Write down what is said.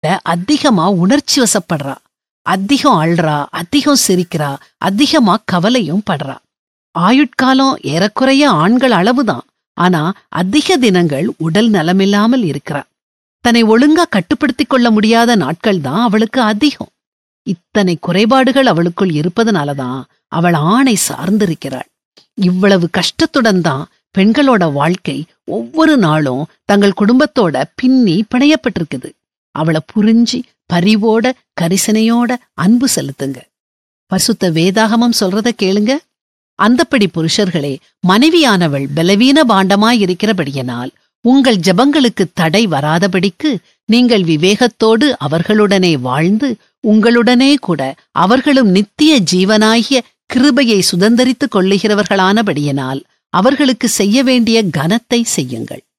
அதிகமா உணர்ச்சி வசப்படுறா அதிகம் அழ்றா அதிகம் சிரிக்கிறா அதிகமா கவலையும் படுறா ஆயுட்காலம் ஏறக்குறைய ஆண்கள் அளவுதான் ஆனா அதிக தினங்கள் உடல் நலமில்லாமல் இருக்கிறா தன்னை ஒழுங்கா கட்டுப்படுத்திக் கொள்ள முடியாத நாட்கள் தான் அவளுக்கு அதிகம் இத்தனை குறைபாடுகள் அவளுக்குள் இருப்பதனாலதான் அவள் ஆணை சார்ந்திருக்கிறாள் இவ்வளவு கஷ்டத்துடன் தான் பெண்களோட வாழ்க்கை ஒவ்வொரு நாளும் தங்கள் குடும்பத்தோட பின்னி பிணையப்பட்டிருக்குது அவளை புரிஞ்சு பரிவோட கரிசனையோட அன்பு செலுத்துங்க பசுத்த வேதாகமம் சொல்றத கேளுங்க அந்தப்படி புருஷர்களே மனைவியானவள் பலவீன பாண்டமாயிருக்கிறபடியினால் உங்கள் ஜெபங்களுக்கு தடை வராதபடிக்கு நீங்கள் விவேகத்தோடு அவர்களுடனே வாழ்ந்து உங்களுடனே கூட அவர்களும் நித்திய ஜீவனாகிய கிருபையை சுதந்தரித்துக் கொள்ளுகிறவர்களானபடியினால் அவர்களுக்கு செய்ய வேண்டிய கனத்தை செய்யுங்கள்